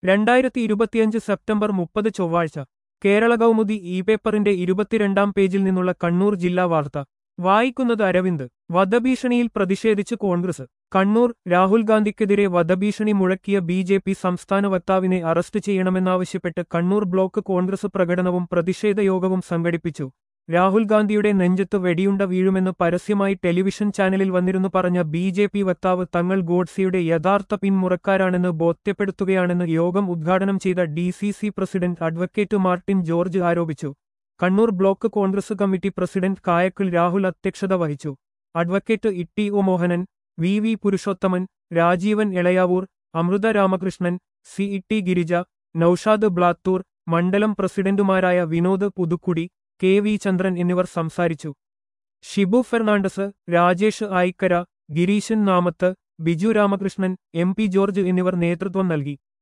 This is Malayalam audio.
രണ്ടായിരത്തി ഇരുപത്തിയഞ്ച് സെപ്റ്റംബർ മുപ്പത് ചൊവ്വാഴ്ച കേരള കൗമുദി ഇ പേപ്പറിന്റെ ഇരുപത്തിരണ്ടാം പേജിൽ നിന്നുള്ള കണ്ണൂർ ജില്ലാ വാർത്ത വായിക്കുന്നത് അരവിന്ദ് വധഭീഷണിയിൽ പ്രതിഷേധിച്ച് കോൺഗ്രസ് കണ്ണൂർ രാഹുൽ ഗാന്ധിക്കെതിരെ വധഭീഷണി മുഴക്കിയ ബി ജെ പി സംസ്ഥാന വക്താവിനെ അറസ്റ്റ് ചെയ്യണമെന്നാവശ്യപ്പെട്ട് കണ്ണൂർ ബ്ലോക്ക് കോൺഗ്രസ് പ്രകടനവും പ്രതിഷേധ യോഗവും സംഘടിപ്പിച്ചു രാഹുൽ ഗാന്ധിയുടെ നെഞ്ചത്ത് വെടിയുണ്ട വീഴുമെന്ന് പരസ്യമായി ടെലിവിഷൻ ചാനലിൽ വന്നിരുന്നു പറഞ്ഞ ബി ജെ പി വക്താവ് തങ്ങൾ ഗോഡ്സെയുടെ യഥാർത്ഥ പിന്മുറക്കാരാണെന്ന് ബോധ്യപ്പെടുത്തുകയാണെന്ന് യോഗം ഉദ്ഘാടനം ചെയ്ത D C C president advocate Martin George ആരോപിച്ചു Kannur block Congress committee president Kayakkil Rahul അധ്യക്ഷത വഹിച്ചു advocate Itty O Mohanan V V Purushothaman Rajeevan Elayavoor Amritha Ramakrishnan C Itty Girija Noushad Blathur മണ്ഡലം പ്രസിഡന്റുമാരായ വിനോദ് പുതുക്കുടി കെ വി ചന്ദ്രൻ എന്നിവർ സംസാരിച്ചു ഷിബു ഫെർണാണ്ടസ് രാജേഷ് ആയിക്കര ഗിരീശൻ നാമത്ത് ബിജു രാമകൃഷ്ണൻ എം പി ജോർജ് എന്നിവർ നേതൃത്വം നൽകി